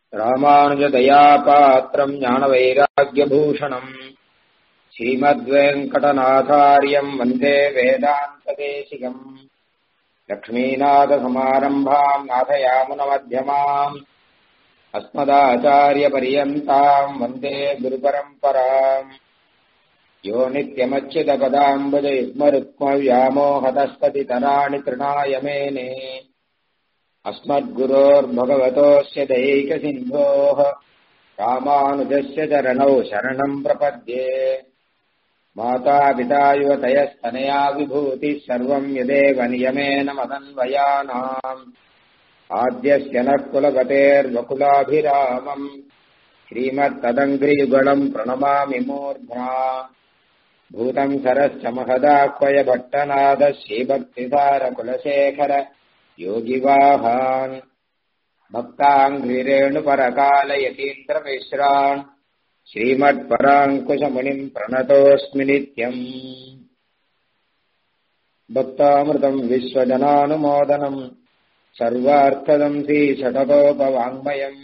ராமானுஜதயாபாத்திரம் ஞானவைராக்கியபூஷணம் ஸ்ரீமத்வேங்கடநாதாரியம் வந்தே வேதாந்ததேசிகம் லக்ஷ்மீநாதசமாரம்பாம் நாதயாமுனமத்தியமாம் अस्मदाचार्यपर्यन्ताम् वन्दे गुरुपरम्पराम् यो नित्यमच्युतपदाम्बुजयुग्मरुक्मव्यामोहतस्ततितराणि तृणाय मेने अस्मद्गुरोर्भगवतोऽस्य दैकसिन्धोः रामानुजस्य चरणौ शरणम् प्रपद्ये मातापिता युवतयस्तनया विभूतिः सर्वम् यदेव नियमेन मदन्वयानाम् आद्यस्य नः कुलपतेर्वकुलाभिरामम् श्रीमत्तदङ्घ्रियुगलम् प्रणमामि मूर्ध्ना भूतम् सरश्च महदाह्वय भट्टनाद श्रीभक्तिसारकुलशेखर योगिवाहान् भक्ताङ्घ्रिरेणुपरकालयतीन्द्रमिश्रान् श्रीमत्पराङ्कुशमुनिम् प्रणतोऽस्मि नित्यम् भक्तामृतम् विश्वजनानुमोदनम् सर्वार्थदंसी षटकोपवाङ्मयम्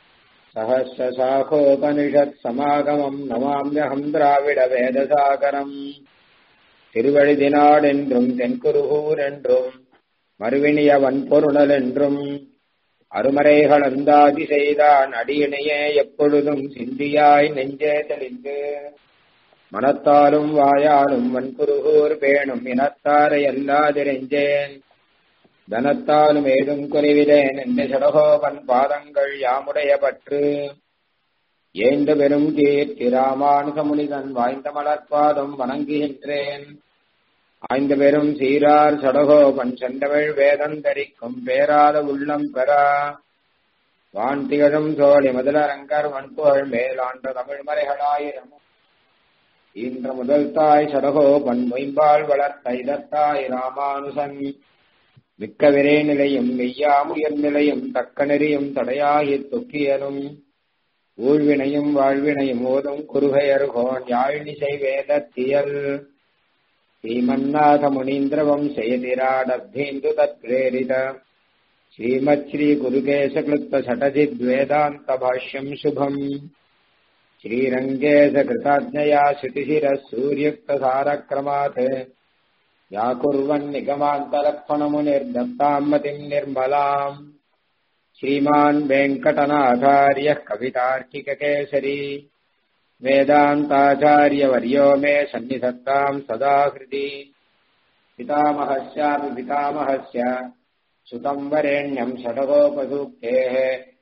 सहस्रशाखोपनिषत्समागमम् नमाम्यहम् द्राविडवेदसागरम् திருவழிதினாடென்றும் தென்குருகூரென்றும் மறுவினிய வன்பொருணல் என்றும் அருமறைகள் அந்தாதி செய்தான் அடியினையே எப்பொழுதும் சிந்தியாய் நெஞ்சே தெளிந்து மனத்தாலும் வாயாலும் வன்குருகூர் பேணும் இனத்தாரை அல்லாதிரெஞ்சேன் தனத்தாலும் ஏதும் குறைவிலேன் என்ற சடகோபன் பாதங்கள் யாமுடைய பற்று ஏந்த பெரும் கீர்த்தி ராமானுசமுனிதன் வாய்ந்த மலர்பாதம் வணங்குகின்றேன் ஆய்ந்த பெரும் சீரார் சடகோபன் சென்றவள் வேதந்தரிக்கும் பேராத உள்ளம் பெறா வான் திகழும் சோழி முதலரங்கர் வன்புகழ் மேலாண்ட தமிழ் மறைகளாயிரம் இன்ற முதல் தாய் சடகோபன் மொயம்பால் வளர்த்த இதத்தாய் ராமானுசன் மிக்க விரை நிலையும் மெய்யாமுயர் நிலையும் தக்க நெறியும் தடையாகி தொக்கியலும் ஊழ்வினையும் வாழ்வினையும் ஓதும் குருகையர்கோன் யாழ்நிசை வேதத்தியல் ஸ்ரீமன்னாத முனீந்திரவம் செயதிராடப்தேந்து தத்ரேரித ஸ்ரீமத் ஸ்ரீ குருகேசகிருத்த சடஜித் வேதாந்த பாஷ்யம் சுபம் ஸ்ரீரங்கேச கிருதாஜ்ஞயா ஸ்ருதிசிர சூரியுக்த சாரக்ரமாத் या कुर्वन्निगमान्तलक्ष्मणमुनिर्दत्ताम् मतिम् निर्मलाम् श्रीमान् वेङ्कटनाथार्यः कवितार्किककेसरी वेदान्ताचार्यवर्यो मे सन्निधत्ताम् सदा हृदि पितामहस्यापि पितामहस्य सुतम् वरेण्यम् षडगोपसूक्तेः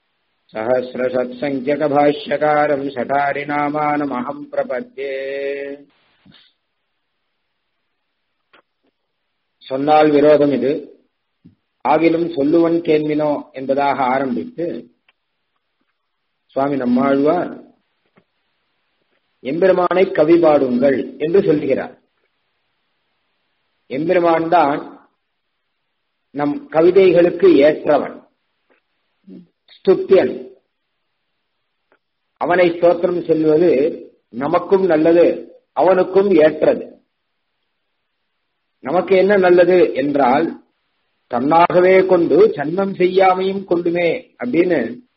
सहस्रसत्सङ्ख्यकभाष्यकारम् शठारिनामानमहम् प्रपद्ये சொன்னால் விரோதம் இது ஆகிலும் சொல்லுவன் கேள்வினோ என்பதாக ஆரம்பித்து சுவாமி நம்மாழ்வார் எம்பெருமானை கவி பாடுங்கள் என்று சொல்லுகிறார் எம்பெருமான் தான் நம் கவிதைகளுக்கு ஏற்றவன் ஸ்துத்தியன் அவனை ஸ்தோத்திரம் செல்வது நமக்கும் நல்லது அவனுக்கும் ஏற்றது நமக்கு என்ன நல்லது என்றால் தன்னாகவே கொண்டு சன்மம் செய்யாமையும் கொண்டுமே அப்படின்னு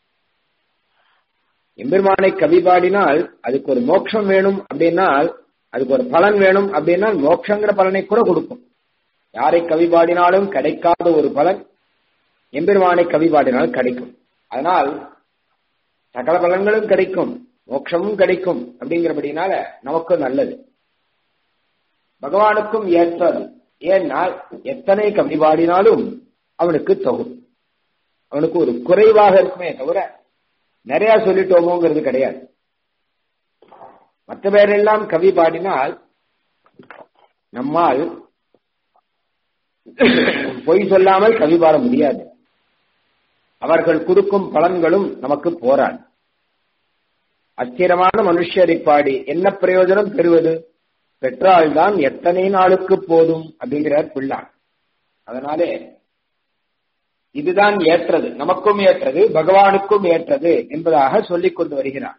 எம்பெருமானை கவி பாடினால் அதுக்கு ஒரு மோட்சம் வேணும் அப்படின்னால் அதுக்கு ஒரு பலன் வேணும் அப்படின்னா மோட்சங்கிற பலனை கூட கொடுக்கும் யாரை கவி பாடினாலும் கிடைக்காத ஒரு பலன் எம்பெருமானை கவி பாடினால் கிடைக்கும் அதனால் சகல பலன்களும் கிடைக்கும் மோட்சமும் கிடைக்கும் அப்படிங்கிறபடினால நமக்கு நல்லது பகவானுக்கும் ஏற்றது ஏன்னால் எத்தனை கவி பாடினாலும் அவனுக்கு தகும் அவனுக்கு ஒரு குறைவாக இருக்குமே தவிர நிறைய சொல்லிட்டோமோங்கிறது கிடையாது மற்ற பேரெல்லாம் கவி பாடினால் நம்மால் பொய் சொல்லாமல் கவி பாட முடியாது அவர்கள் கொடுக்கும் பலன்களும் நமக்கு போராது அஸ்திரமான மனுஷரை பாடி என்ன பிரயோஜனம் பெறுவது பெற்றால்தான் எத்தனை நாளுக்கு போதும் அப்படிங்கிறார் பிள்ளான் அதனாலே இதுதான் ஏற்றது நமக்கும் ஏற்றது பகவானுக்கும் ஏற்றது என்பதாக சொல்லிக் கொண்டு வருகிறார்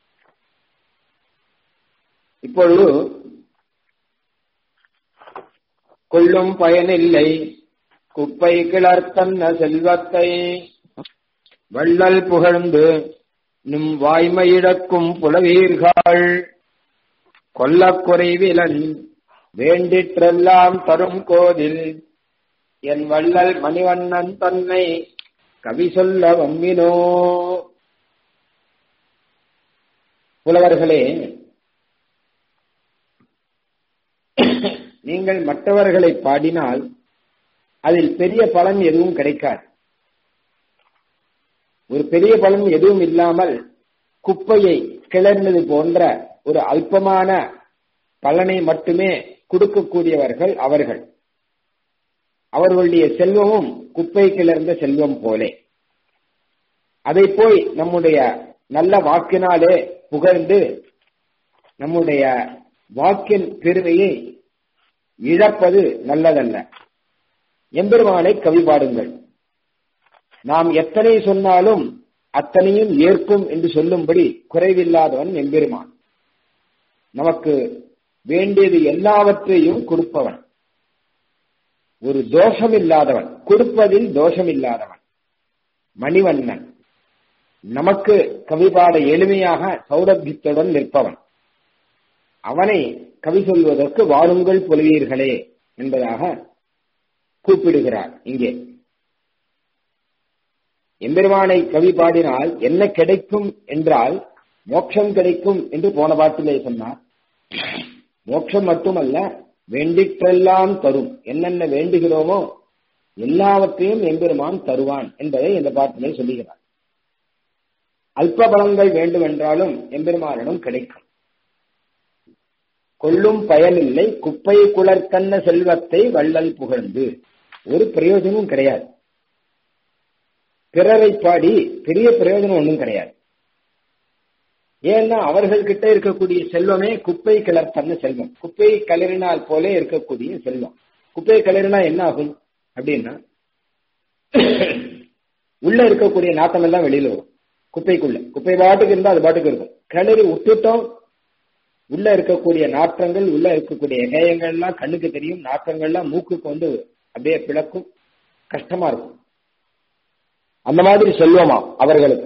இப்பொழுது கொள்ளும் பயனில்லை குப்பை கிளர்த்தன்ன செல்வத்தை வள்ளல் புகழ்ந்து நும் வாய்மையிடக்கும் புலவீர்கள் கொல்லக் குறைவிலன் வேண்டிற்றெல்லாம் தரும் கோதில் என் வள்ளல் மணிவண்ணன் தன்னை கவி சொல்ல வம்மினோ புலவர்களே நீங்கள் மற்றவர்களை பாடினால் அதில் பெரிய பலன் எதுவும் கிடைக்காது ஒரு பெரிய பலன் எதுவும் இல்லாமல் குப்பையை கிளர்ந்தது போன்ற ஒரு அல்பமான பலனை மட்டுமே கொடுக்கக்கூடியவர்கள் அவர்கள் அவர்களுடைய செல்வமும் குப்பை கிளர்ந்த செல்வம் போலே அதை போய் நம்முடைய நல்ல வாக்கினாலே புகழ்ந்து நம்முடைய வாக்கின் பெருமையை இழப்பது நல்லதல்ல எம்பெருமானை கவி பாடுங்கள் நாம் எத்தனை சொன்னாலும் அத்தனையும் ஏற்கும் என்று சொல்லும்படி குறைவில்லாதவன் எம்பெருமான் நமக்கு வேண்டியது எல்லாவற்றையும் கொடுப்பவன் ஒரு தோஷம் இல்லாதவன் கொடுப்பதில் தோஷம் இல்லாதவன் மணிவண்ணன் நமக்கு கவிபாட எளிமையாக சௌரபியத்துடன் நிற்பவன் அவனை கவி சொல்வதற்கு வாருங்கள் புலவீர்களே என்பதாக கூப்பிடுகிறார் இங்கே எம்பெருமானை கவி பாடினால் என்ன கிடைக்கும் என்றால் மோட்சம் கிடைக்கும் என்று போன பாட்டிலே சொன்னார் மோட்சம் மட்டுமல்ல வேண்டிற்றெல்லாம் தரும் என்னென்ன வேண்டுகிறோமோ எல்லாவற்றையும் எம்பெருமான் தருவான் என்பதை இந்த பாட்டிலே சொல்லுகிறார் அல்ப பலங்கள் வேண்டும் என்றாலும் எம்பெருமானிடம் கிடைக்கும் கொள்ளும் பயனில்லை குப்பை குளர்கண்ண செல்வத்தை வள்ளல் புகழ்ந்து ஒரு பிரயோஜனமும் கிடையாது பிறரை பாடி பெரிய பிரயோஜனம் ஒன்றும் கிடையாது ஏன்னா அவர்கள் கிட்ட இருக்கக்கூடிய செல்வமே குப்பை கிளர்த்தன்ன செல்வம் குப்பை கிளறினால் போலே இருக்கக்கூடிய செல்வம் குப்பை கிளறினா என்ன ஆகும் அப்படின்னா உள்ள இருக்கக்கூடிய நாட்டம் எல்லாம் வெளியில வரும் குப்பைக்குள்ள குப்பை பாட்டுக்கு இருந்தா அது பாட்டுக்கு இருக்கும் கிளறி விட்டுட்டோம் உள்ள இருக்கக்கூடிய நாற்றங்கள் உள்ள இருக்கக்கூடிய எகயங்கள் எல்லாம் கண்ணுக்கு தெரியும் நாற்றங்கள்லாம் மூக்குக்கு வந்து அப்படியே பிளக்கும் கஷ்டமா இருக்கும் அந்த மாதிரி செல்வமா அவர்களுக்கு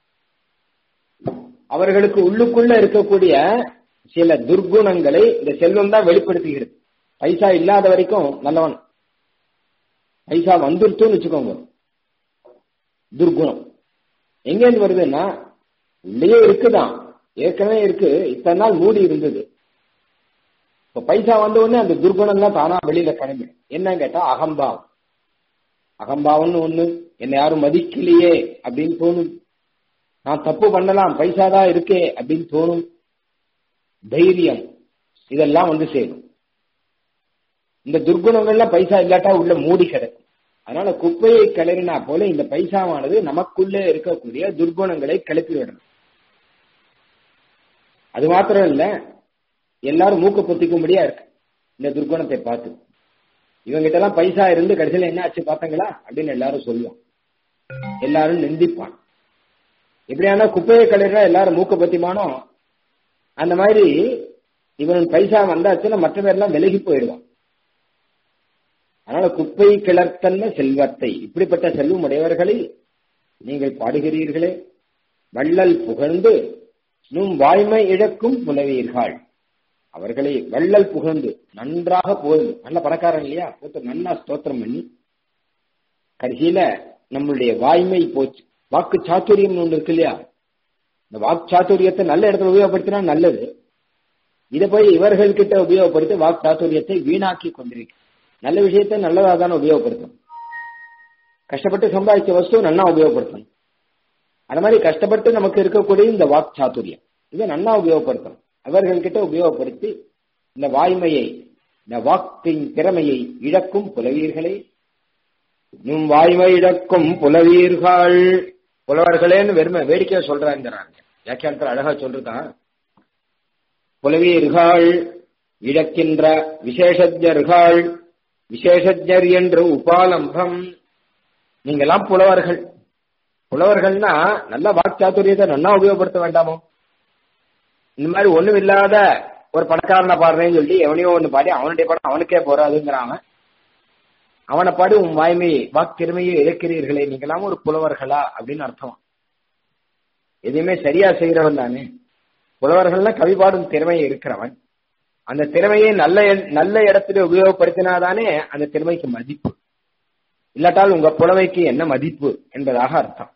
அவர்களுக்கு உள்ளுக்குள்ள இருக்கக்கூடிய சில துர்குணங்களை இந்த செல்வம் தான் வெளிப்படுத்துகிறது பைசா இல்லாத வரைக்கும் நல்லவன் பைசா வந்துருச்சுன்னு வச்சுக்கோங்க துர்குணம் எங்கேருந்து வருதுன்னா உள்ளே இருக்குதான் ஏற்கனவே இருக்கு இத்தனை நாள் மூடி இருந்தது இப்ப பைசா வந்த உடனே அந்த துர்குணம் தான் தானா வெளியில கிளம்பிடும் என்னன்னு கேட்டா அகம்பாவம் அகம்பாவம்னு ஒண்ணு என்னை யாரும் மதிக்கலையே அப்படின்னு தோணும் நான் தப்பு பண்ணலாம் பைசா தான் இருக்கே அப்படின்னு தோணும் தைரியம் இதெல்லாம் வந்து சேரும் இந்த துர்குணங்கள்லாம் பைசா இல்லாட்டா உள்ள மூடி கிடக்கும் அதனால குப்பையை கிளறினா போல இந்த பைசாவானது நமக்குள்ளே இருக்கக்கூடிய துர்குணங்களை கிளப்பி விடணும் அது மாத்திரம் இல்ல எல்லாரும் மூக்க பொத்திக்கும்படியா இருக்கு இந்த துர்குணத்தை பார்த்து இவங்கிட்ட எல்லாம் பைசா இருந்து கடைசியில என்ன ஆச்சு பாத்தங்களா அப்படின்னு எல்லாரும் சொல்லுவான் எல்லாரும் நிந்திப்பான் எப்படியானா குப்பையை கலைறா எல்லாரும் மூக்க பத்திமானோ அந்த மாதிரி இவன் பைசா வந்தாச்சுன்னா மற்ற பேர்லாம் விலகி போயிடுவான் அதனால குப்பை கிளர்த்தன்ன செல்வத்தை இப்படிப்பட்ட செல்வம் உடையவர்களை நீங்கள் பாடுகிறீர்களே வள்ளல் புகழ்ந்து நும் வாய்மை இழக்கும் புலவீர்கள் அவர்களை வள்ளல் புகழ்ந்து நன்றாக புகழ்ந்து நல்ல பணக்காரன் இல்லையா போட்டு நன்னா ஸ்தோத்திரம் பண்ணி கடைசியில நம்மளுடைய வாய்மை போச்சு வாக்கு சாத்துரியம் ஒன்று இருக்கு இல்லையா இந்த வாக்கு சாத்துரியத்தை நல்ல இடத்துல உபயோகப்படுத்தினா நல்லது இதை போய் இவர்கள் கிட்ட உபயோகப்படுத்தி வாக்கு சாத்துரியத்தை வீணாக்கி கொண்டிருக்கு நல்ல விஷயத்தை நல்லதாக தானே உபயோகப்படுத்தணும் கஷ்டப்பட்டு சம்பாதிச்ச வஸ்து நல்லா உபயோகப்படுத்தணும் அந்த மாதிரி கஷ்டப்பட்டு நமக்கு இருக்கக்கூடிய இந்த வாக் சாத்துரியம் இதை நல்லா உபயோகப்படுத்தணும் அவர்கள் கிட்ட உபயோகப்படுத்தி இந்த வாய்மையை இந்த வாக்கின் திறமையை இழக்கும் புலவீர்களை நும் வாய்மை இழக்கும் புலவீர்கள் புலவர்களேன்னு வெறுமை வேடிக்கையா சொல்றாங்கிறாங்க வியாக்கியானத்தில் அழகா சொல்றான் புலவீர்கள் இழக்கின்ற விசேஷஜர்கள் விசேஷஜர் என்று உபாலம்பம் நீங்கெல்லாம் புலவர்கள் புலவர்கள்னா நல்ல வாக்சாத்துரியத்தை நல்லா உபயோகப்படுத்த வேண்டாமோ இந்த மாதிரி ஒண்ணும் இல்லாத ஒரு பணக்காரனை பாடுறேன்னு சொல்லி எவனையோ ஒண்ணு பாடி அவனுடைய படம் அவனுக்கே போறாதுங்கிறான் அவனை பாடு உன் வாய்மையை வாக்கிருமையை இழக்கிறீர்களே நீங்களாம் ஒரு புலவர்களா அப்படின்னு அர்த்தம் எதுவுமே சரியா செய்யறவன் தானே புலவர்கள்னா கவி பாடும் திறமை இருக்கிறவன் அந்த திறமையை நல்ல நல்ல இடத்துல உபயோகப்படுத்தினாதானே அந்த திறமைக்கு மதிப்பு இல்லாட்டால் உங்க புலமைக்கு என்ன மதிப்பு என்பதாக அர்த்தம்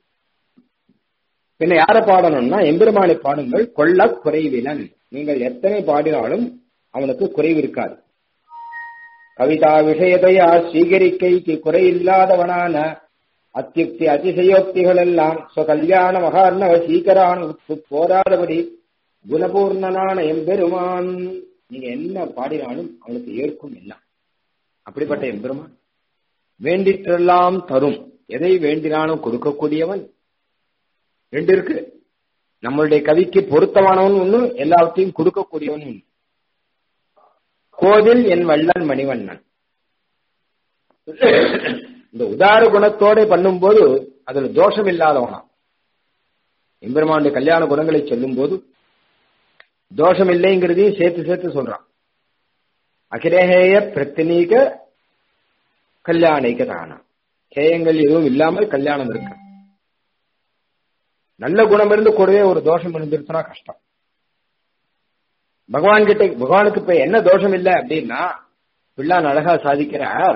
பின்ன யார பாடணும்னா எம்பெருமானை பாடுங்கள் கொள்ள குறைவிலன் நீங்கள் எத்தனை பாடினாலும் அவனுக்கு குறைவு இருக்காது கவிதா விஷயத்தையா ஸ்வீகரிக்கைக்கு குறையில்லாதவனான அத்தியுக்தி அதிசயோக்திகள் எல்லாம் கல்யாண மகார்ணவ சீக்கரான போராதபடி குணபூர்ணனான எம்பெருமான் நீங்க என்ன பாடினாலும் அவனுக்கு ஏற்கும் எல்லாம் அப்படிப்பட்ட எம்பெருமான் வேண்டிற்றெல்லாம் தரும் எதை வேண்டினாலும் கொடுக்கக்கூடியவன் ரெண்டு இருக்கு நம்மளுடைய கவிக்கு பொருத்தமானவன் ஒண்ணு எல்லாவற்றையும் கொடுக்கக்கூடியவன் ஒண்ணு கோதில் என் வள்ளல் மணிவண்ணன் இந்த உதார குணத்தோட பண்ணும்போது அதுல தோஷம் இல்லாதவனா எம்பெருமானுடைய கல்யாண குணங்களை சொல்லும் போது தோஷம் இல்லைங்கிறதையும் சேர்த்து சேர்த்து சொல்றான் அகிரேய பிரத்தினீக கல்யாணிக்க தானா கேயங்கள் எதுவும் இல்லாமல் கல்யாணம் இருக்கு நல்ல குணம் இருந்து கூடவே ஒரு தோஷம் இருந்துருச்சுன்னா கஷ்டம் பகவான் கிட்ட பகவானுக்கு இப்ப என்ன தோஷம் இல்லை அப்படின்னா பிள்ளான் அழகா சாதிக்கிறார்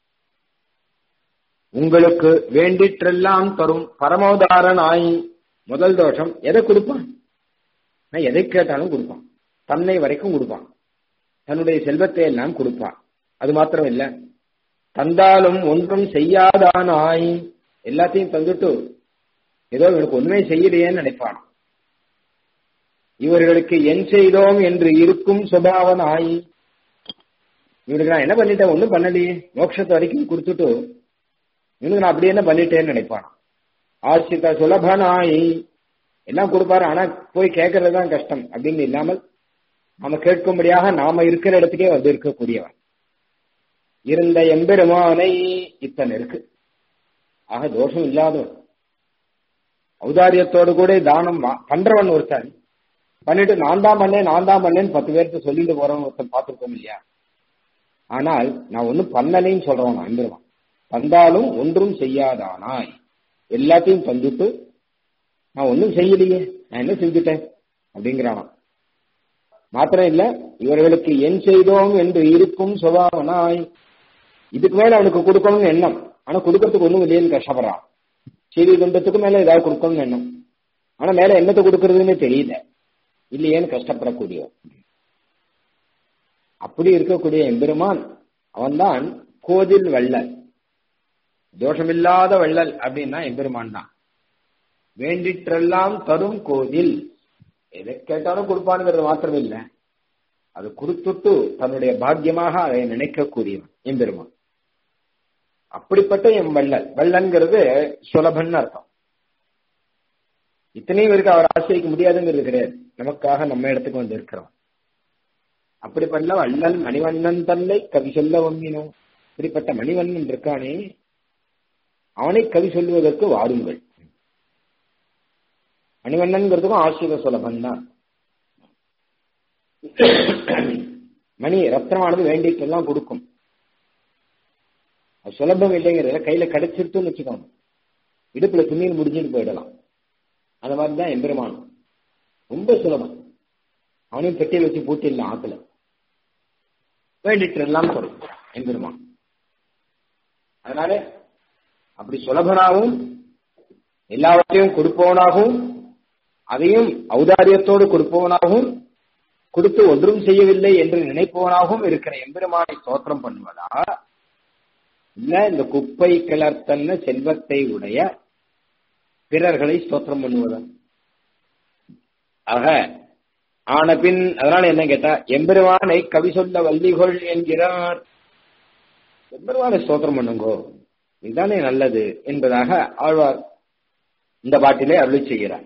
உங்களுக்கு வேண்டிற்றெல்லாம் தரும் பரமோதாரன் ஆயி முதல் தோஷம் எதை கொடுப்பான் நான் எதை கேட்டாலும் கொடுப்பான் தன்னை வரைக்கும் கொடுப்பான் தன்னுடைய செல்வத்தை எல்லாம் கொடுப்பான் அது மாத்திரம் இல்ல தந்தாலும் ஒன்றும் செய்யாதானாய் எல்லாத்தையும் தந்துட்டு ஏதோ இவனுக்கு ஒண்ணுமே செய்யலையேன்னு நினைப்பான் இவர்களுக்கு என் செய்தோம் என்று இருக்கும் சுபாவனாய் இவனுக்கு நான் என்ன பண்ணிட்டேன் ஒண்ணும் பண்ணலையே மோட்சத்தை வரைக்கும் கொடுத்துட்டு இவனுக்கு நான் அப்படி என்ன பண்ணிட்டேன்னு நினைப்பான் ஆசிரித்த சுலபனாய் எல்லாம் கொடுப்பாரு ஆனா போய் கேட்கறது தான் கஷ்டம் அப்படின்னு இல்லாமல் நாம கேட்கும்படியாக நாம இருக்கிற இடத்துக்கே வந்து இருக்கக்கூடியவன் இருந்த எம்பெருமானை இத்தனை இருக்கு ஆக தோஷம் இல்லாதவன் ஔதாரியத்தோடு கூட தானம் பண்றவன் ஒருத்தன் பண்ணிட்டு நான் தான் பண்ணேன் நான் தான் பண்ணேன்னு பத்து பேருக்கு சொல்லிட்டு போறவன் ஒருத்தன் பார்த்துருக்கோம் இல்லையா ஆனால் நான் ஒன்னும் பண்ணலைன்னு சொல்றவன் நான் எம்பெருமான் தந்தாலும் ஒன்றும் செய்யாதானாய் எல்லாத்தையும் தந்துட்டு நான் ஒன்றும் செய்யலையே நான் என்ன செஞ்சுட்டேன் அப்படிங்கிறானா மாத்திரம் இல்ல இவர்களுக்கு என் செய்தோம் என்று இருக்கும் சுபாவனாய் இதுக்கு மேல அவனுக்கு கொடுக்கணும்னு எண்ணம் ஆனா கொடுக்கறதுக்கு ஒண்ணும் இல்லையேன்னு கஷ்டப்படுறான் செய்தி துண்டத்துக்கு மேல ஏதாவது கொடுக்கணும்னு எண்ணம் ஆனா மேல என்னத்தை கொடுக்கறதுன்னு தெரியல இல்லையேன்னு கஷ்டப்படக்கூடிய அப்படி இருக்கக்கூடிய எம்பெருமான் அவன்தான் கோதில் வள்ளல் தோஷமில்லாத வள்ளல் அப்படின்னா எம்பெருமான் தான் வேண்டிற்றெல்லாம் தரும் கோதில் எதை கேட்டாலும் கொடுப்பானுங்கிறது மாத்திரம் இல்லை அது கொடுத்துட்டு தன்னுடைய பாக்கியமாக அதை நினைக்கக்கூடியவன் எம்பெருமான் அப்படிப்பட்ட எம் வள்ளல் வள்ளல்ங்கிறது சுலபன் அர்த்தம் இத்தனையும் இருக்கு அவர் ஆசிரியிக்க முடியாதுங்கிறது கிடையாது நமக்காக நம்ம இடத்துக்கு வந்து இருக்கிறோம் அப்படிப்பட்ட வள்ளல் மணிவண்ணன் தன்னை கவி சொல்ல வங்கினோம் இப்படிப்பட்ட மணிவண்ணன் இருக்கானே அவனை கவி சொல்லுவதற்கு வாருங்கள் மணிவண்ணன்கிறதுக்கும் ஆசிரிய சுலபன் தான் மணி ரத்னமானது வேண்டிக்கெல்லாம் கொடுக்கும் அது சுலபம் இல்லைங்கிறத கையில கிடைச்சிருத்துன்னு வச்சுக்கோங்க இடுப்புல துணியில் முடிஞ்சுட்டு போயிடலாம் அந்த மாதிரி தான் எம்பெருமான் ரொம்ப சுலபம் அவனையும் பெட்டியில் வச்சு பூட்டிடலாம் ஆத்துல வேண்டிட்டு எல்லாம் சொல்லும் எம்பெருமான் அதனால அப்படி சுலபனாகவும் எல்லாவற்றையும் கொடுப்பவனாகவும் அதையும் ஔதாரியத்தோடு கொடுப்பவனாகவும் கொடுத்து ஒன்றும் செய்யவில்லை என்று நினைப்பவனாகவும் இருக்கிற எம்பெருமானை தோற்றம் பண்ணுவதா இல்ல இந்த குப்பை கிளர்த்தல்ல செல்வத்தை உடைய பிறர்களை ஸ்தோத்திரம் பண்ணுவதா ஆக ஆன பின் அதனால என்ன கேட்டா எம்பெருமானை கவி சொல்ல வள்ளிகொள் என்கிறார் எம்பெருமானை ஸ்தோத்திரம் பண்ணுங்கோ இதுதானே நல்லது என்பதாக ஆழ்வார் இந்த பாட்டிலே அருளி செய்கிறார்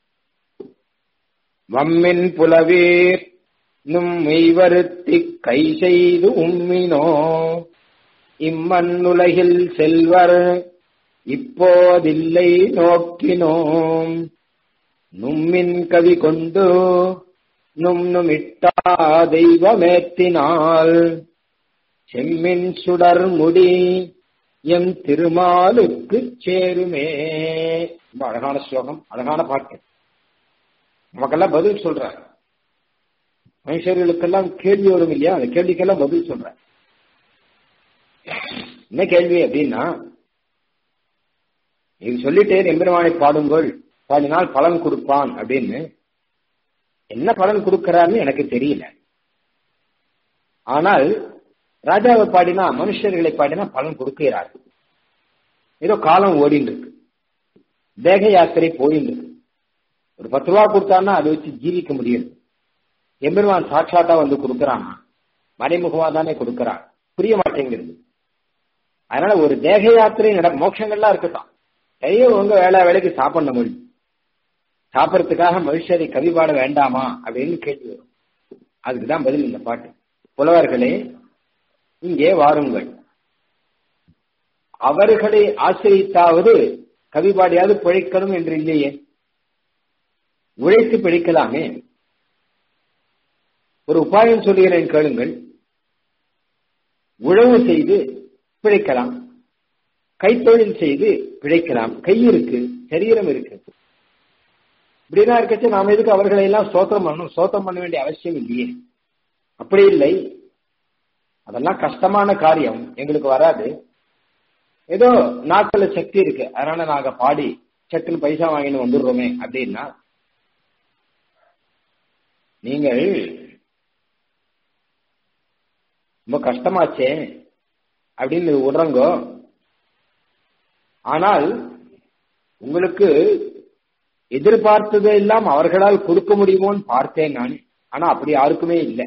வம்மின் புலவீர் நும் மெய்வருத்தி கை செய்து உம்மினோ இம்மண்ணுலகில் செல்வர் இப்போதில்லை நோக்கினோம் நும்மின் கவி கொண்டு நும் நுமிட்டா தெய்வமேத்தினால் செம்மின் சுடர் முடி எம் திருமாலுக்கு சேருமே ரொம்ப அழகான ஸ்லோகம் அழகான பாட்டு நமக்கெல்லாம் பதில் சொல்ற மனுஷர்களுக்கெல்லாம் கேள்வி வரும் இல்லையா அந்த கேள்விக்கெல்லாம் பதில் சொல்ற என்ன கேள்வி அப்படின்னா இது சொல்லிட்டே எம்பெருமானை பாடுங்கள் பாடினால் பலன் கொடுப்பான் அப்படின்னு என்ன பலன் கொடுக்கிறாருன்னு எனக்கு தெரியல ஆனால் ராஜாவை பாடினா மனுஷர்களை பாடினா பலன் கொடுக்கிறார் ஏதோ காலம் ஓடின்னு இருக்கு தேக யாத்திரை போயின்னு இருக்கு ஒரு பத்து ரூபா கொடுத்தான்னா அதை வச்சு ஜீவிக்க முடியும் எம்பெருமான் சாட்சாத்தா வந்து கொடுக்கறானா மறைமுகமா தானே கொடுக்கறான் புரிய மாட்டேங்கிறது அதனால ஒரு தேக யாத்திரை நட மோட்சங்கள்லாம் இருக்கட்டும் நிறைய உங்க வேலை வேலைக்கு சாப்பிட முடியும் சாப்பிடறதுக்காக மனுஷரை கவி பாட வேண்டாமா அப்படின்னு கேள்வி வரும் அதுக்குதான் பதில் இந்த பாட்டு புலவர்களே இங்கே வாருங்கள் அவர்களை ஆசிரித்தாவது கவி பாடியாவது பிழைக்கணும் என்று இல்லையே உழைத்து பிழைக்கலாமே ஒரு உபாயம் சொல்லுகிறேன் கேளுங்கள் உழவு செய்து பிழைக்கலாம் கைத்தொழில் செய்து பிழைக்கலாம் கை இருக்கு சரீரம் இருக்கு இப்படிதான் இருக்கச்சு நாம எதுக்கு அவர்களை எல்லாம் சோத்திரம் பண்ணணும் சோத்திரம் பண்ண வேண்டிய அவசியம் இல்லையே அப்படி இல்லை அதெல்லாம் கஷ்டமான காரியம் எங்களுக்கு வராது ஏதோ நாட்கள சக்தி இருக்கு அதனால நாங்க பாடி சட்டுன்னு பைசா வாங்கின்னு வந்துடுறோமே அப்படின்னா நீங்கள் ரொம்ப கஷ்டமாச்சே அப்படின்னு விடுறங்கோ ஆனால் உங்களுக்கு எதிர்பார்த்தது எல்லாம் அவர்களால் கொடுக்க முடியுமோன்னு பார்த்தேன் நான் ஆனா அப்படி யாருக்குமே இல்லை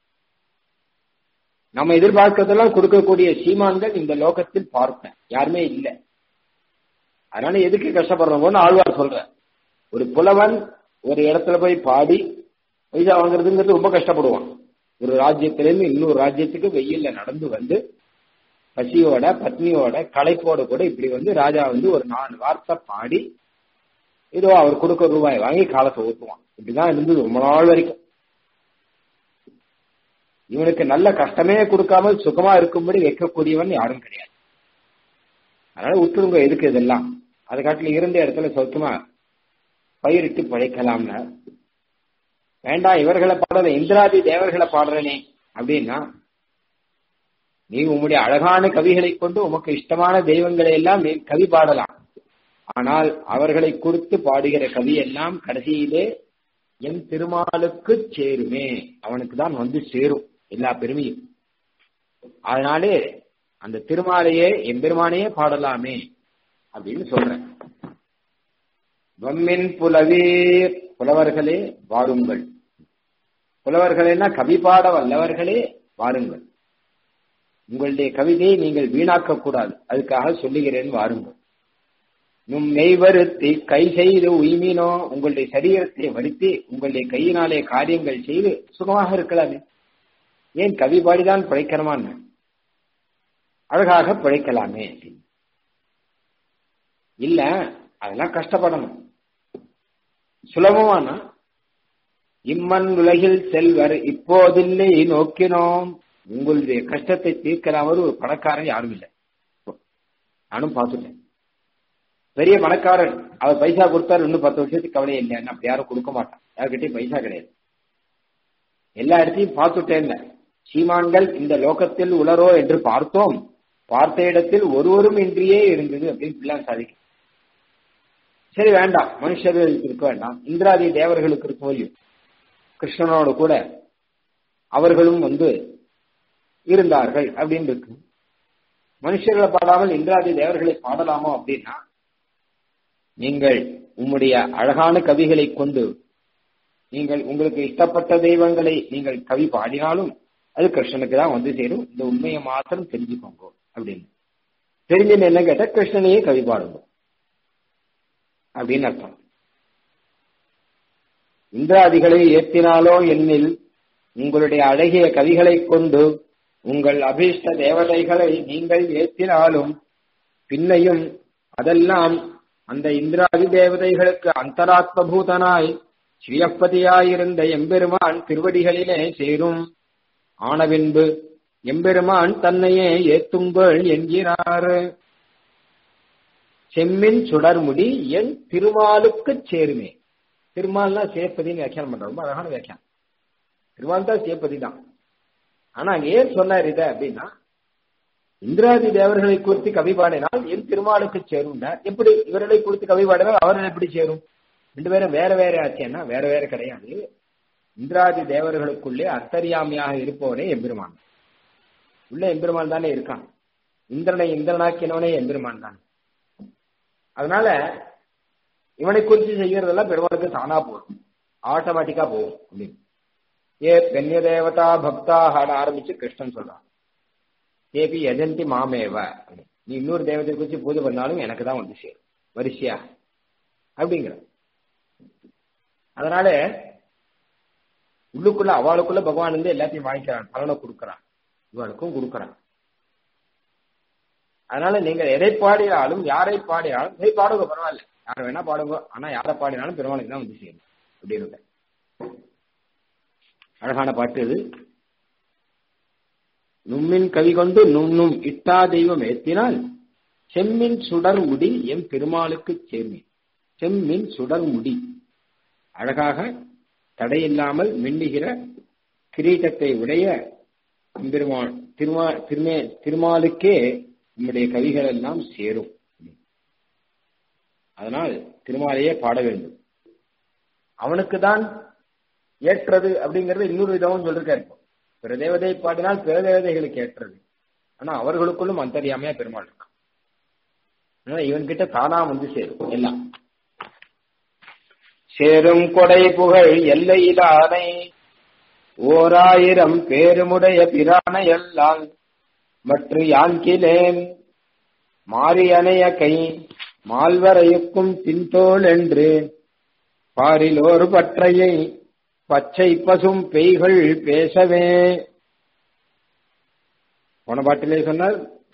நம்ம எதிர்பார்க்கறதெல்லாம் கொடுக்கக்கூடிய சீமான்கள் இந்த லோகத்தில் பார்த்தேன் யாருமே இல்லை அதனால எதுக்கு கஷ்டப்படுறோம்னு ஆழ்வார் சொல்ற ஒரு புலவன் ஒரு இடத்துல போய் பாடி பைசா வாங்குறதுங்கிறது ரொம்ப கஷ்டப்படுவான் ஒரு ராஜ்யத்திலிருந்து இன்னொரு ராஜ்யத்துக்கு வெயில்ல நடந்து வந்து பசியோட பத்னியோட களைப்போட கூட இப்படி வந்து ராஜா வந்து ஒரு நாலு வார்த்தை பாடி ஏதோ அவர் கொடுக்க ரூபாய் வாங்கி காலத்தை ஊற்றுவான் இப்படிதான் இருந்தது ரொம்ப நாள் வரைக்கும் இவனுக்கு நல்ல கஷ்டமே கொடுக்காமல் சுகமா இருக்கும்படி வைக்கக்கூடியவன் யாரும் கிடையாது அதனால விட்டுருங்க எதுக்கு இதெல்லாம் அது காட்டில இருந்த இடத்துல சௌக்கியமா பயிரிட்டு பழைக்கலாம்னா வேண்டாம் இவர்களை பாடல இந்திராதி தேவர்களை பாடுறனே அப்படின்னா நீ உம்முடைய அழகான கவிகளை கொண்டு உமக்கு இஷ்டமான தெய்வங்களை எல்லாம் நீ கவி பாடலாம் ஆனால் அவர்களை குறித்து பாடுகிற கவி எல்லாம் கடைசியிலே என் திருமாலுக்கு சேருமே அவனுக்கு தான் வந்து சேரும் எல்லா பெருமையும் அதனாலே அந்த திருமாலையே எம்பெருமானையே பாடலாமே அப்படின்னு சொல்றேன் வம்மின் புலவீர் புலவர்களே வாருங்கள் புலவர்களேனா கவி பாட வல்லவர்களே வாருங்கள் உங்களுடைய கவிதையை நீங்கள் வீணாக்க கூடாது அதுக்காக சொல்லுகிறேன் வாருங்கள் நும் மெய் வருத்தி கை செய்து உய்மினோ உங்களுடைய சரீரத்தை வருத்தி உங்களுடைய கையினாலே காரியங்கள் செய்து சுகமாக இருக்கலாமே ஏன் கவி பாடிதான் பிழைக்கணுமான் அழகாக பிழைக்கலாமே இல்ல அதெல்லாம் கஷ்டப்படணும் சுலபமானா இம்மன் உலகில் செல்வர் இப்போதில்லை நோக்கினோம் உங்களுடைய கஷ்டத்தை தீர்க்கிறாமல் ஒரு பணக்காரன் யாரும் இல்லை நானும் பார்த்துட்டேன் பெரிய பணக்காரன் அவர் பைசா கொடுத்தாரு இன்னும் பத்து வருஷத்துக்கு கவலை இல்லைன்னு அப்படி யாரும் கொடுக்க மாட்டான் யார்கிட்டயும் பைசா கிடையாது எல்லா இடத்தையும் பார்த்துட்டேன் சீமான்கள் இந்த லோகத்தில் உளரோ என்று பார்த்தோம் பார்த்த இடத்தில் ஒருவரும் இன்றியே இருந்தது அப்படின்னு பிள்ளான் சாதிக்கும் சரி வேண்டாம் மனுஷர்களுக்கு இருக்க வேண்டாம் இந்திராதி தேவர்களுக்கு இருக்க கிருஷ்ணனோடு கூட அவர்களும் வந்து இருந்தார்கள் அப்படின்னு இருக்கு மனுஷர்களை பாடாமல் இந்திராதி தேவர்களை பாடலாமோ அப்படின்னா நீங்கள் உம்முடைய அழகான கவிகளை கொண்டு நீங்கள் உங்களுக்கு இஷ்டப்பட்ட தெய்வங்களை நீங்கள் கவி பாடினாலும் அது கிருஷ்ணனுக்கு தான் வந்து சேரும் இந்த உண்மையை மாத்திரம் தெரிஞ்சுக்கோங்க அப்படின்னு தெரிஞ்சுன்னு என்ன கேட்டா கிருஷ்ணனையே கவி பாடுங்க அப்படின்னு அர்த்தம் இந்திராதிகளை ஏற்றினாலோ என்னில் உங்களுடைய அழகிய கவிகளை கொண்டு உங்கள் அபீஷ்ட தேவதைகளை நீங்கள் ஏற்றினாலும் பின்னையும் அதெல்லாம் அந்த இந்திராதி தேவதைகளுக்கு அந்தராத்மபூதனாய் ஸ்ரீயப்பதியாயிருந்த எம்பெருமான் திருவடிகளிலே சேரும் ஆனபின்பு எம்பெருமான் தன்னையே ஏத்துங்கள் என்கிறார் செம்மின் சுடர்முடி என் திருமாலுக்கு சேருமே திருமால்னா சேப்பதின்னு வியாக்கியானம் பண்ற ரொம்ப அழகான வியாக்கியானம் திருமால் தான் சேப்பதி தான் ஆனா அங்க ஏன் சொன்னார் இத அப்படின்னா இந்திராதி தேவர்களை குறித்து கவி பாடினால் என் திருமாலுக்கு சேரும் எப்படி இவர்களை குறித்து கவி பாடினால் அவர்கள் எப்படி சேரும் ரெண்டு பேரும் வேற வேற ஆச்சேன்னா வேற வேற கிடையாது இந்திராதி தேவர்களுக்குள்ளே அத்தரியாமையாக இருப்பவனே எம்பெருமான் உள்ள எம்பெருமான் தானே இருக்கான் இந்திரனை இந்திரனாக்கினவனே எம்பெருமான் தான் அதனால இவனை குறித்து செய்யறதெல்லாம் பெருமாளுக்கு தானா போகும் ஆட்டோமேட்டிக்கா போகும் அப்படின்னு ஏ பெண்ய தேவதா பக்தாஹான ஆரம்பிச்சு கிருஷ்ணன் சொல்றான் ஏபி எஜந்தி மாமேவ நீ இன்னொரு தேவதை குறித்து பூஜை பண்ணாலும் எனக்கு தான் வந்து சேரும் வரிசையா அப்படிங்கிற அதனால உள்ளுக்குள்ள அவளுக்குள்ள பகவான் வந்து எல்லாத்தையும் வாங்கிக்கிறான் பலனை கொடுக்கறான் இவனுக்கும் கொடுக்கறான் அதனால நீங்கள் எதை பாடினாலும் யாரை பாடினாலும் இதை பாடுங்க பரவாயில்ல யாரை வேணா பாடுங்க ஆனா யாரை பாடினாலும் பெருமாளுக்கு தான் வந்து சேரும் அப்படின்னு அழகான பாட்டு இது நும்மின் கவி கொண்டு நுண்ணும் இட்டா தெய்வம் ஏத்தினால் செம்மின் சுடர் முடி எம் பெருமாளுக்கு சேர்மி செம்மின் சுடர் முடி அழகாக தடையில்லாமல் மின்னுகிற கிரீட்டத்தை உடைய பெருமாள் திருமா திருமே திருமாலுக்கே நம்முடைய கவிகள் எல்லாம் சேரும் அதனால் திருமாலையே பாட வேண்டும் அவனுக்கு தான் ஏற்றது அப்படிங்கறது இன்னொரு விதமும் சொல்லிருக்காரு பிற தேவதை பாடினால் பிற தேவதைகளுக்கு ஏற்றது ஆனா அவர்களுக்குள்ளும் அந்தரியாமையா பெருமாள் இருக்கான் இவன்கிட்ட தானா வந்து சேரும் எல்லாம் சேரும் கொடை புகழ் எல்லையிலானை ஓராயிரம் பேருமுடைய பிரான எல்லாம் மற்ற யாங்கிலேன் மாறி அணைய கை மால்வரையுக்கும் பின்தோல் என்று பாரிலோர் பற்றையை பச்சை பசும் பெய்கள் பேசவே போன பாட்டிலே சொன்னார்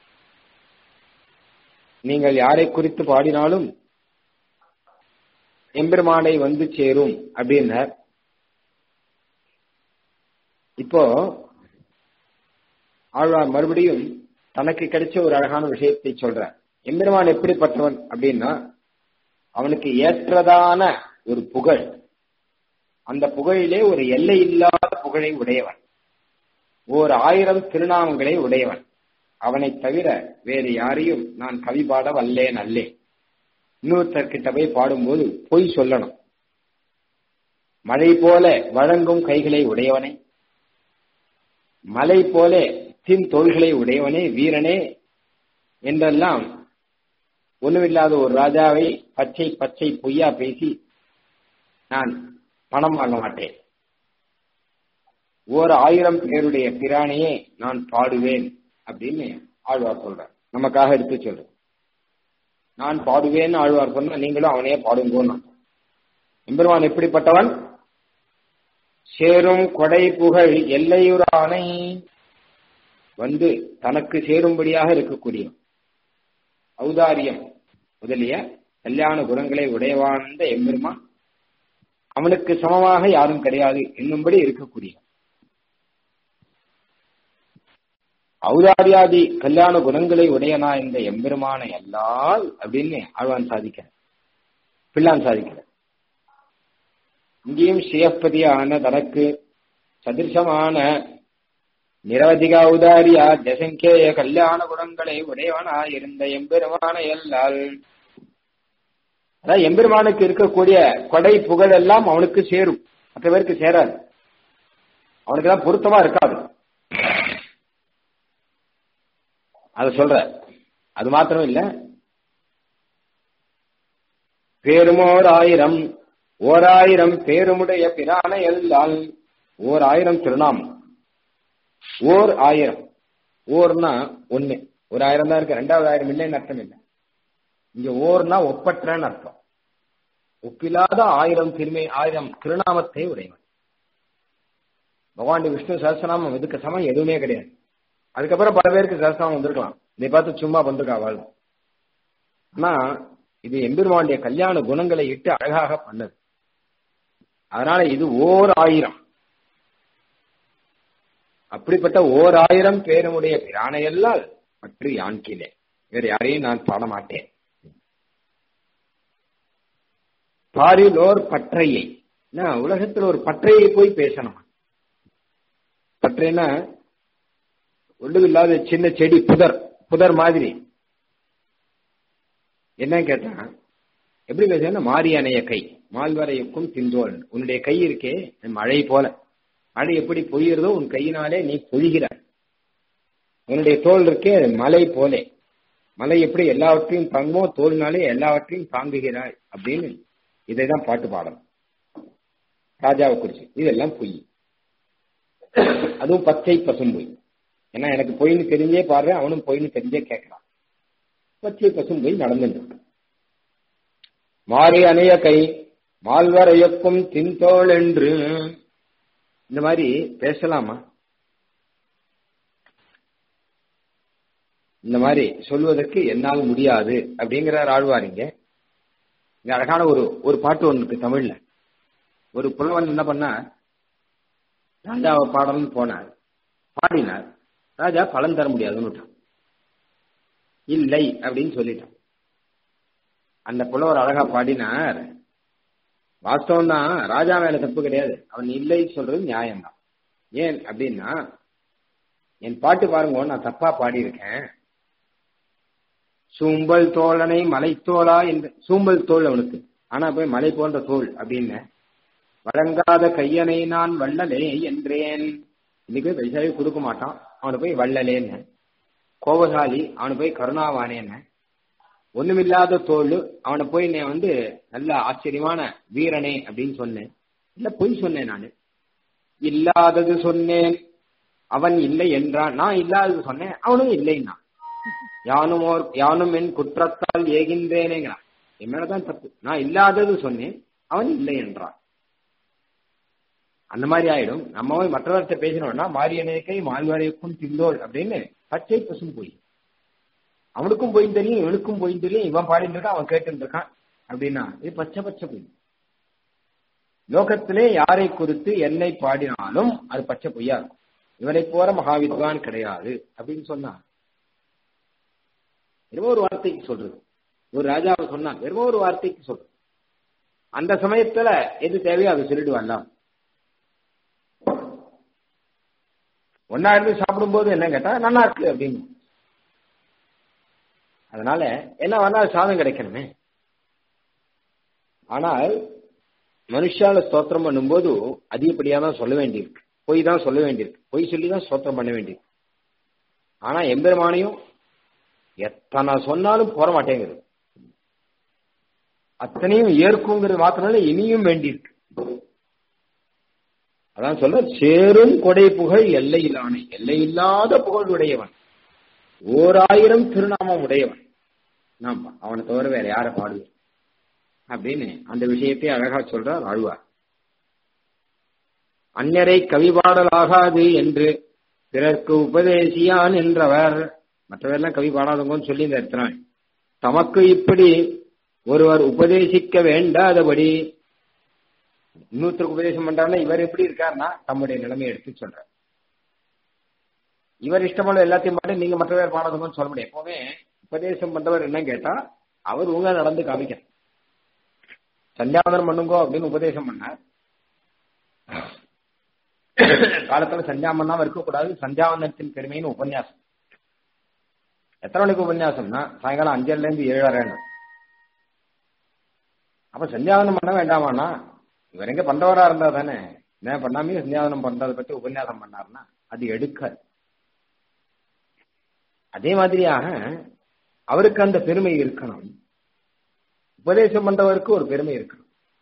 நீங்கள் யாரை குறித்து பாடினாலும் எம்பெருமானை வந்து சேரும் அப்படின்னார் இப்போ ஆழ்வார் மறுபடியும் தனக்கு கிடைச்ச ஒரு அழகான விஷயத்தை சொல்ற எம்பெருமான் எப்படிப்பட்டவன் அப்படின்னா அவனுக்கு ஏற்றதான ஒரு புகழ் அந்த புகழிலே ஒரு எல்லை இல்லாத புகழை உடையவன் ஓர் ஆயிரம் திருநாமங்களை உடையவன் அவனை தவிர வேறு யாரையும் நான் கவி பாட வல்லேன் அல்லேன் இன்னொருத்தர்கிட்ட போய் பாடும்போது பொய் சொல்லணும் மழை போல வழங்கும் கைகளை உடையவனே மலை போல தின் தோள்களை உடையவனே வீரனே என்றெல்லாம் ஒண்ணுமில்லாத ஒரு ராஜாவை பச்சை பச்சை பொய்யா பேசி நான் பணம் வாங்க மாட்டேன் ஓர் ஆயிரம் பேருடைய பிராணியே நான் பாடுவேன் அப்படின்னு ஆழ்வார் சொல்றார் நமக்காக எடுத்து சொல்றேன் நான் பாடுவேன்னு ஆழ்வார் சொன்னா நீங்களும் அவனையே பாடுங்கன்னு எம்பெருமான் எப்படிப்பட்டவன் சேரும் கொடை புகழ் எல்லையுறானை வந்து தனக்கு சேரும்படியாக இருக்கக்கூடிய ஔதாரியம் முதலிய கல்யாண குணங்களை உடையவாழ்ந்த எம்பெருமான் அவனுக்கு சமமாக யாரும் கிடையாது என்னும்படி இருக்கக்கூடிய ஔதாரியாதி கல்யாண குணங்களை உடையனா இந்த எம்பெருமானை அல்லால் அப்படின்னு ஆழ்வான் சாதிக்க பிள்ளான் சாதிக்கிற இங்கேயும் ஸ்ரீயப்பதியான தனக்கு சதிர்சமான நிரவதிக ஔதாரியா ஜசங்கேய கல்யாண குணங்களை உடையவனா இருந்த எம்பெருமான எல்லால் அதான் எம்பெருமானுக்கு இருக்கக்கூடிய கொடை புகழ் எல்லாம் அவனுக்கு சேரும் மற்ற பேருக்கு சேராது அவனுக்கு தான் பொருத்தமா இருக்காது அத சொல்ற அது மாத்திரம் இல்ல பேருமோர் ஆயிரம் ஓர் ஆயிரம் பேருமுடைய பிரான எல்லாம் ஓர் ஆயிரம் திருநாமம் ஓர் ஆயிரம் ஓர்னா ஒன்னு ஒரு ஆயிரம் தான் இருக்கு ரெண்டாவது ஆயிரம் இல்லைன்னு அர்த்தம் இல்லை இங்க ஓர்னா ஒப்பற்றன்னு அர்த்தம் ஒப்பில்லாத ஆயிரம் திருமை ஆயிரம் திருநாமத்தை உடையவன் பகவான் விஷ்ணு சஹசிரநாமம் இதுக்கு சமம் எதுவுமே கிடையாது அதுக்கப்புறம் பல பேருக்கு சஹசிரநாமம் வந்திருக்கலாம் இதை பார்த்து சும்மா வந்திருக்கா வாழ் ஆனா இது எம்பெருமானுடைய கல்யாண குணங்களை இட்டு அழகாக பண்ணது அதனால இது ஓர் ஆயிரம் அப்படிப்பட்ட ஓர் ஆயிரம் பேருடைய பிரானையல்லால் மற்ற யான்கிலே வேறு யாரையும் நான் பாட மாட்டேன் பாரிலோர் பற்றையை உலகத்தில் ஒரு பற்றையை போய் பேசணும் பற்றைன்னா ஒன்றும் இல்லாத சின்ன செடி புதர் புதர் மாதிரி என்ன கேட்டா எப்படி பேசுறேன்னா மாறி அணைய கை மால்வரையுக்கும் திந்தோல் உன்னுடைய கை இருக்கே மழை போல மழை எப்படி பொய்கிறதோ உன் கையினாலே நீ பொழிகிறாய் உன்னுடைய தோல் இருக்கே மலை போலே மலை எப்படி எல்லாவற்றையும் தாங்குமோ தோல்னாலே எல்லாவற்றையும் தாங்குகிறாய் அப்படின்னு இதைதான் பாட்டு பாடணும் ராஜாவை குறிச்சு இதெல்லாம் பொய் அதுவும் பச்சை பசும் பொய் ஏன்னா எனக்கு பொய்னு தெரிஞ்சே பாடுறேன் அவனும் பொய்னு தெரிஞ்சே கேட்கறான் பச்சை பசும் பொய் நடந்துட்டு மாறி அணைய கை மால்வரையக்கும் தின்தோள் என்று இந்த மாதிரி பேசலாமா இந்த மாதிரி சொல்வதற்கு என்னால் முடியாது அப்படிங்கிறார் ஆழ்வாரிங்க இங்க அழகான ஒரு ஒரு பாட்டு ஒன்று இருக்கு தமிழ்ல ஒரு புலவன் என்ன பண்ணா ராஜாவை பாடணும்னு போனார் பாடினார் ராஜா பலன் தர முடியாதுன்னு விட்டான் இல்லை அப்படின்னு சொல்லிட்டான் அந்த புலவர் அழகா பாடினார் வாஸ்தவம் தான் ராஜா மேல தப்பு கிடையாது அவன் இல்லை சொல்றது நியாயம்தான் ஏன் அப்படின்னா என் பாட்டு பாருங்க நான் தப்பா பாடியிருக்கேன் சூம்பல் தோழனை மலைத்தோளா என்று சூம்பல் தோல் அவனுக்கு ஆனா போய் மலை போன்ற தோல் அப்படின்னு வழங்காத கையனை நான் வள்ளலே என்றேன் இன்னைக்கு பைசாவே கொடுக்க மாட்டான் அவனை போய் வள்ளலேன்னு கோபசாலி அவனை போய் கருணாவானேன்னு ஒண்ணுமில்லாத தோல் அவனை போய் நான் வந்து நல்ல ஆச்சரியமான வீரனே அப்படின்னு சொன்னேன் இல்ல பொய் சொன்னேன் நான் இல்லாதது சொன்னேன் அவன் இல்லை என்றான் நான் இல்லாதது சொன்னேன் அவனும் இல்லைன்னா யானும் ஓர் யானும் என் குற்றத்தால் ஏகின்றேனேங்கிறான் என் மேலதான் தப்பு நான் இல்லாதது சொன்னேன் அவன் இல்லை என்றான் அந்த மாதிரி ஆயிடும் நம்ம போய் மற்றவர்கிட்ட பேசினோம்னா மாரியனேக்கை மால்வாரைக்கும் திந்தோள் அப்படின்னு பச்சை பசும் போய் அவனுக்கும் போய் தெரியும் இவனுக்கும் போய் தெரியும் இவன் பாடிட்டு இருக்கான் அவன் கேட்டு இருக்கான் அப்படின்னா இது பச்சை பச்சை பொய் லோகத்திலே யாரை குறித்து என்னை பாடினாலும் அது பச்சை பொய்யா இருக்கும் இவனை போற மகாவித்வான் கிடையாது அப்படின்னு சொன்னான் வெறும் ஒரு வார்த்தைக்கு சொல்றது ஒரு ராஜாவை சொன்னான் வெறும் ஒரு வார்த்தைக்கு சொல்றது அந்த சமயத்துல எது தேவையோ அதை சொல்லிடுவான்ல ஒன்னா இருந்து சாப்பிடும்போது என்ன கேட்டா நல்லா இருக்கு அப்படின்னு அதனால என்ன வேணாலும் சாதம் கிடைக்கணுமே ஆனால் மனுஷால ஸ்தோத்திரம் பண்ணும்போது அதிகப்படியா தான் சொல்ல வேண்டியிருக்கு பொய் தான் சொல்ல வேண்டியிருக்கு பொய் சொல்லி தான் ஸ்தோத்திரம் பண்ண வேண்டியிருக்கு ஆனா எம்பெருமானையும் எத்தனை சொன்னாலும் போற மாட்டேங்குது அத்தனையும் ஏற்குங்கிறது மாத்திரமல்ல இனியும் வேண்டியிருக்கு அதான் சொல்ற சேரும் கொடை புகழ் எல்லையிலான எல்லையில்லாத புகழ் உடையவன் ஓர் ஆயிரம் திருநாமம் உடையவன் நாம் அவனை தவிர வேற யார பாடுவேன் அப்படின்னு அந்த விஷயத்தை அழகா சொல்றார் ஆழ்வார் அந்நரை கவிபாடலாகாது என்று பிறர்க்கு உபதேசியான் என்றவர் மற்றவரெல்லாம் கவி பாடாதவங்கன்னு சொல்லி இந்த இடத்துல தமக்கு இப்படி ஒருவர் உபதேசிக்க வேண்டாதபடி இன்னொருத்தருக்கு உபதேசம் பண்றாருன்னா இவர் எப்படி இருக்காருன்னா தம்முடைய நிலைமையை எடுத்து சொல்றார் இவர் இஷ்டமான எல்லாத்தையும் பாட்டு நீங்க மற்ற பேர் பாடாதவங்கன்னு சொல்ல முடியும் எப்பவுமே உபதேசம் பண்றவர் என்ன கேட்டா அவர் உங்க நடந்து காமிக்க சந்தியாவதனம் பண்ணுங்கோ அப்படின்னு உபதேசம் பண்ணார் காலத்துல சந்தியாவனம் இருக்கக்கூடாது சந்தியாவந்தனத்தின் பெருமைன்னு உபன்யாசம் எத்தனை மணிக்கு உபன்யாசம்னா சாயங்காலம் அஞ்சல்ல இருந்து ஏழரை அப்ப சந்தியாவனம் பண்ண வேண்டாமாண்ணா இவர் எங்க பண்றவரா இருந்தா தானே என்ன பண்ணாமே சந்தியாவனம் பண்றதை பத்தி உபன்யாசம் பண்ணாருன்னா அது எடுக்காது அதே மாதிரியாக அவருக்கு அந்த பெருமை இருக்கணும் உபதேசம் பண்றவருக்கு ஒரு பெருமை இருக்கணும்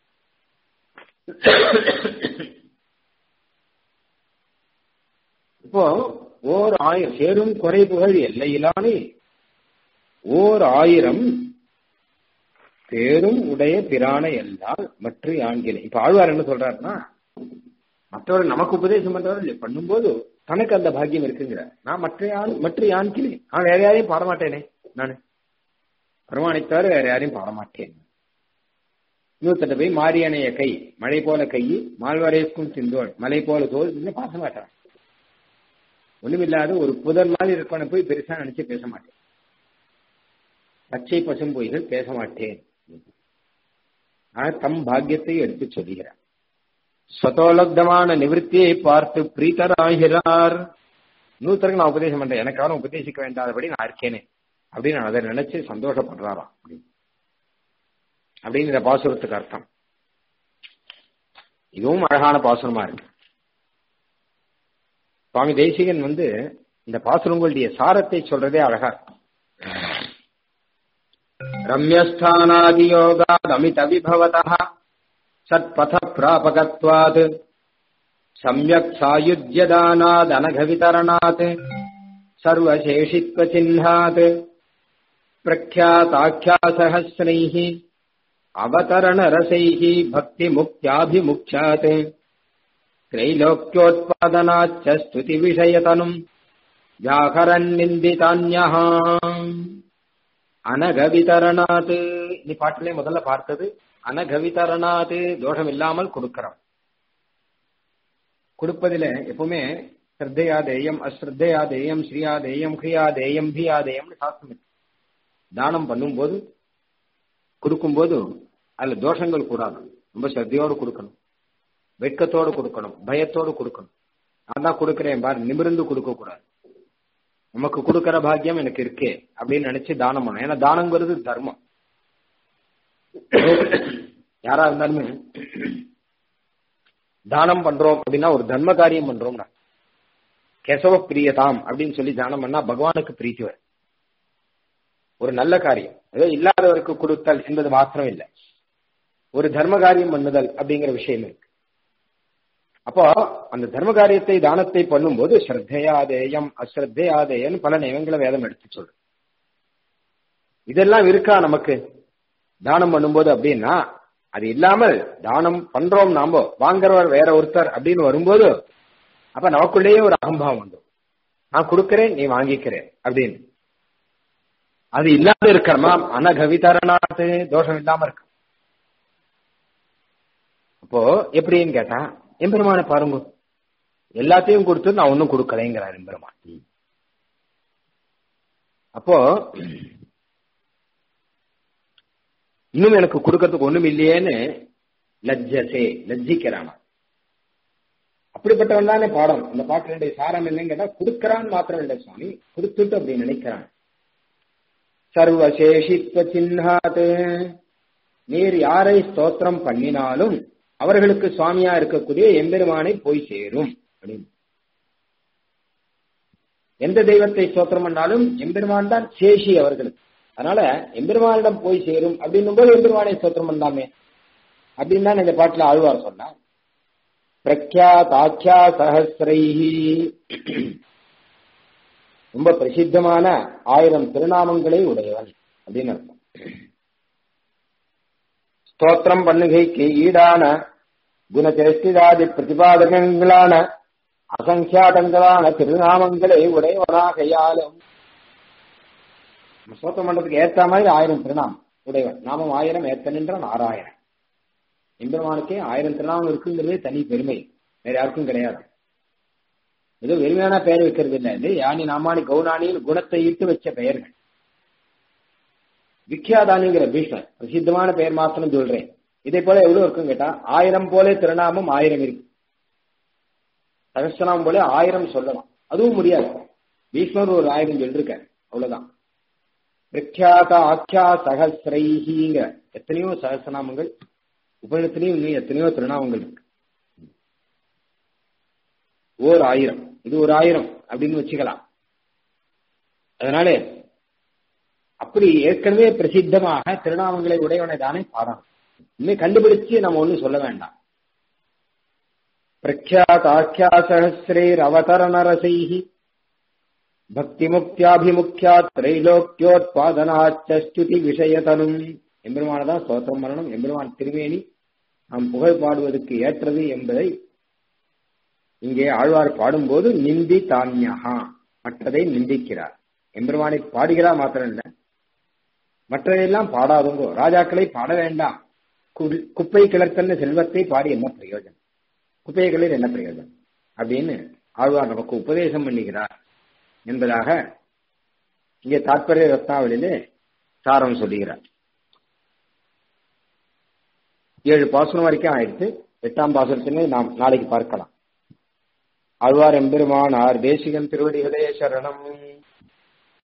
இப்போ ஓர் ஆயிரம் சேரும் குறைவுகள் எல்லையிலானே ஓர் ஆயிரம் பேரும் உடைய பிரான எல்லால் மற்ற ஆண்கிலே இப்ப ஆழ்வார் என்ன சொல்றாருன்னா மற்றவர் நமக்கு உபதேசம் பண்றவர் பண்ணும்போது தனக்கு அந்த பாக்கியம் இருக்குங்கிற நான் மற்ற ஆண் மற்ற ஆண்கிலே நான் வேற யாரையும் பாட மாட்டேனே நானு பெருமானை தவிர வேற யாரையும் பாட மாட்டேன் இன்னொருத்தட்ட போய் மாரியணைய கை மழை போல கை மால்வரைக்கும் சிந்தோள் மலை போல தோல் இன்னும் பாச மாட்டான் ஒண்ணுமில்லாத ஒரு புதர் மாதிரி இருக்கவனை போய் பெருசா நினைச்சு பேச மாட்டேன் பச்சை பசும்பொய்கள் பேச மாட்டேன் ஆனா தம் பாக்கியத்தை எடுத்து சொல்லுகிறார் ஸ்வதோலப்தமான நிவர்த்தியை பார்த்து பிரீத்தராகிறார் இன்னொருத்தருக்கு நான் உபதேசம் பண்றேன் எனக்கான உபதேசிக்க வேண்டாதபடி நான் இருக்கேனே அப்படின்னு நான் அதை நினைச்சு சந்தோஷப்படுறாராம் அப்படின்னு அப்படின்னு இந்த பாசுரத்துக்கு அர்த்தம் இதுவும் அழகான பாசுரமா இருக்கு சுவாமி தேசிகன் வந்து இந்த பாசுரங்களுடைய சாரத்தை சொல்றதே அழகா இருக்கும் ரம்யஸ்தானாதியோகாத் அமித விபவத சத்பத பிராபகத்வாத் சமயக் சாயுஜ்யதானாத் அனகவிதரணாத் சர்வசேஷித்வ சின்னாத் प्रख्याताख्यासहस्रैः अवतरणरसैः भक्तिमुक्त्याभिमुख्यात् त्रैलोक्योत्पादनाच्च स्तुतिविषयतनुम् व्याकरन्निन्दितान्यः அனகவிதரணாத் நீ பாட்டிலே முதல்ல பார்த்தது அனகவிதரணாத் தோஷம் இல்லாமல் கொடுக்கிறோம் கொடுப்பதில எப்பவுமே ஸ்ரத்தையாதேயம் அஸ்ரத்தையாதேயம் ஸ்ரீயாதேயம் கிரியாதேயம் பியாதேயம்னு சாஸ்திரம் இருக்கு தானம் பண்ணும்போது கொடுக்கும்போது அதுல தோஷங்கள் கூடாது ரொம்ப ஸ்ரத்தையோடு கொடுக்கணும் வெட்கத்தோடு கொடுக்கணும் பயத்தோடு கொடுக்கணும் நான் தான் கொடுக்கிறேன் பாரு நிமிர்ந்து கொடுக்க கூடாது நமக்கு கொடுக்கிற பாக்கியம் எனக்கு இருக்கே அப்படின்னு நினைச்சு தானம் பண்ணணும் ஏன்னா தானங்கிறது தர்மம் யாரா இருந்தாலுமே தானம் பண்றோம் அப்படின்னா ஒரு தர்ம காரியம் பண்றோம்னா கேசவ பிரியதாம் அப்படின்னு சொல்லி தானம் பண்ணா பகவானுக்கு பிரீத்தி வரும் ஒரு நல்ல காரியம் ஏதோ இல்லாதவருக்கு கொடுத்தல் என்பது மாத்திரம் இல்லை ஒரு தர்ம காரியம் பண்ணுதல் அப்படிங்கிற விஷயம் இருக்கு அப்போ அந்த தர்ம காரியத்தை தானத்தை பண்ணும்போது ஸ்ரத்தையாதேயம் அஸ்ரத்தையாதேயம் பல நியமங்களை வேதம் எடுத்து சொல்லு இதெல்லாம் இருக்கா நமக்கு தானம் பண்ணும்போது அப்படின்னா அது இல்லாமல் தானம் பண்றோம் நாம வாங்குறவர் வேற ஒருத்தர் அப்படின்னு வரும்போது அப்ப நமக்குள்ளேயே ஒரு அகம்பாவம் வந்துடும் நான் கொடுக்கிறேன் நீ வாங்கிக்கிறேன் அப்படின்னு அது இல்லாத இருக்கணுமா அனகவிதரணாத்து தோஷம் இல்லாம இருக்கு அப்போ எப்படின்னு கேட்டா எம்பெருமான பாருங்க எல்லாத்தையும் கொடுத்து நான் ஒன்னும் கொடுக்கலைங்கிறார் எம்பெருமான் அப்போ இன்னும் எனக்கு கொடுக்கறதுக்கு ஒண்ணும் இல்லையேன்னு லஜ்ஜசே லஜ்ஜிக்கிறான் அப்படிப்பட்டவன் தானே பாடம் இந்த பாட்டினுடைய சாரம் என்னன்னு கேட்டா கொடுக்கறான் மாத்திரம் இல்லை சுவாமி கொடுத்துட்டு அப்படி நினைக்கிறான் சர்வசேஷித்வ சின்னாத் நீர் யாரை ஸ்தோத்திரம் பண்ணினாலும் அவர்களுக்கு சுவாமியா இருக்கக்கூடிய எம்பெருமானை போய் சேரும் அப்படின்னு எந்த தெய்வத்தை ஸ்தோத்திரம் பண்ணாலும் எம்பெருமான் தான் சேஷி அவர்களுக்கு அதனால எம்பெருமானிடம் போய் சேரும் அப்படின்னும் போது எம்பெருமானை ஸ்தோத்திரம் பண்ணாமே அப்படின்னு தான் இந்த பாட்டுல ஆழ்வார் சொன்னார் பிரக்யாதாக்கியா சஹசிரைஹி ரொம்ப பிரசித்தமான ஆயிரம் திருநாமங்களை உடையவன் அப்படின்னு அர்த்தம் ஸ்தோத்திரம் பண்ணுகைக்கு ஈடான குணச்சேஷ்டிதாதி பிரதிபாதகங்களான அசங்கியாதங்களான திருநாமங்களை உடையவனாகையாலும் ஸ்தோத்திரம் பண்றதுக்கு ஏத்த மாதிரி ஆயிரம் திருநாமம் உடையவன் நாமம் ஆயிரம் ஏத்த நின்ற நாராயணன் எம்பெருமானுக்கே ஆயிரம் திருநாமம் இருக்குங்கிறதே தனி பெருமை வேற யாருக்கும் கிடையாது ஏதோ வெறுமையான பெயர் வைக்கிறது இல்லை இது யானி நாமானி கௌனானின்னு குணத்தை இட்டு வச்ச பெயர்கள் விக்கியாதானிங்கிற பீஷ்மர் பிரசித்தமான பெயர் மாத்திரம் சொல்றேன் இதை போல எவ்வளவு இருக்கும் கேட்டா ஆயிரம் போல திருநாமம் ஆயிரம் இருக்கு சகஸ்திரநாமம் போல ஆயிரம் சொல்லலாம் அதுவும் முடியாது பீஷ்மர் ஒரு ஆயிரம் சொல்லிருக்க அவ்வளவுதான் பிரக்யாத ஆக்கியா சகசிரைஹிங்கிற எத்தனையோ சகசிரநாமங்கள் உபநிடத்திலையும் இன்னும் எத்தனையோ திருநாமங்கள் இருக்கு ஓர் ஆயிரம் இது ஒரு ஆயிரம் அப்படின்னு வச்சுக்கலாம் அதனால அப்படி ஏற்கனவே பிரசித்தமாக திருநாமங்களை உடையவனை தானே பாடணும் இன்னும் கண்டுபிடிச்சு நம்ம ஒண்ணும் சொல்ல வேண்டாம் பிரக்யாத் ஆக்கியா சகசிரேர் அவதரண ரசைஹி பக்தி முக்தியாபிமுக்கியாத் திரைலோக்கியோத்பாதனாச்சுதி விஷயதனும் எம்பெருமானதான் ஸ்தோத்திரம் பண்ணணும் எம்பெருமான் திருமேனி நாம் புகழ் பாடுவதற்கு ஏற்றது என்பதை இங்கே ஆழ்வார் பாடும்போது நிந்தி தான்யகா மற்றதை நிந்திக்கிறார் எம்பெருமானை பாடுகிறார் மாத்திரம் இல்ல மற்றதையெல்லாம் பாடாதுங்கோ ராஜாக்களை பாட வேண்டாம் குப்பை கிளர்த்தல் செல்வத்தை பாடி என்ன பிரயோஜனம் குப்பையை கிளர் என்ன பிரயோஜனம் அப்படின்னு ஆழ்வார் நமக்கு உபதேசம் பண்ணுகிறார் என்பதாக இங்கே தாற்பரிய ரத்னாவளியிலே சாரம் சொல்லுகிறார் ஏழு பாசனம் வரைக்கும் ஆயிடுத்து எட்டாம் பாசனத்தினை நாம் நாளைக்கு பார்க்கலாம் ஆழ்வார் எம்பெருமானார் தேசிகன் திருவடிகளே சரணம்